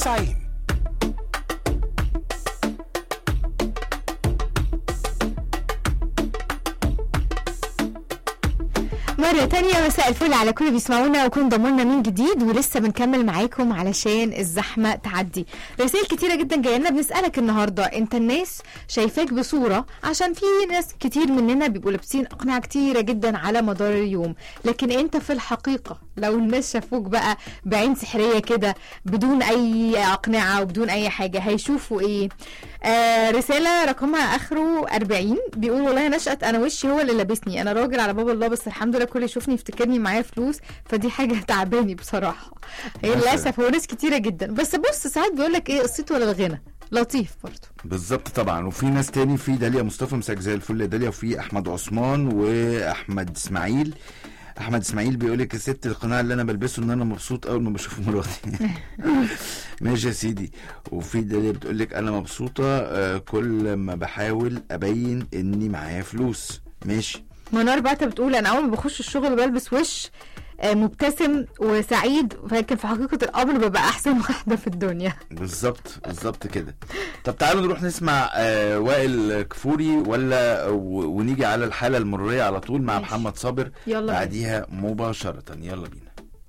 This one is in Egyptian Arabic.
90 مرة تانية مساء الفل على كل اللي بيسمعونا وكون ضمنا من جديد ولسه بنكمل معاكم علشان الزحمة تعدي رسائل كتيرة جدا جاية لنا بنسألك النهاردة انت الناس شايفاك بصورة عشان في ناس كتير مننا بيبقوا لابسين أقنعة كتيرة جدا على مدار اليوم لكن انت في الحقيقة لو الناس شافوك بقى بعين سحرية كده بدون أي أقنعة وبدون أي حاجة هيشوفوا ايه آه رسالة رقمها آخره 40 بيقول والله نشأت أنا وشي هو اللي لابسني أنا راجل على باب الله بس الحمد لله كل اللي يشوفني يفتكرني معايا فلوس فدي حاجة تعباني بصراحة هي مثلاً. للأسف هو ناس كتيرة جدا بس بص ساعات بيقول لك إيه قصته ولا الغنى لطيف برضه بالظبط طبعا وفي ناس تاني في داليا مصطفى مساك زي الفل يا داليا وفي احمد عثمان واحمد اسماعيل احمد اسماعيل بيقول لك يا ست القناع اللي انا بلبسه ان انا مبسوط اول ما بشوف مراتي ماشي يا سيدي وفي داليا بتقول لك انا مبسوطه آه، كل ما بحاول ابين اني معايا فلوس ماشي منار بقى بتقول أنا أول ما بخش الشغل بلبس وش آه، مبتسم وسعيد لكن في حقيقة الأمر ببقى أحسن واحدة في الدنيا بالظبط بالظبط كده طب تعالوا نروح نسمع آه وائل كفوري ولا و- ونيجي على الحاله المروريه على طول مع ماشي. محمد صابر يلا بينا. بعديها مباشره يلا بينا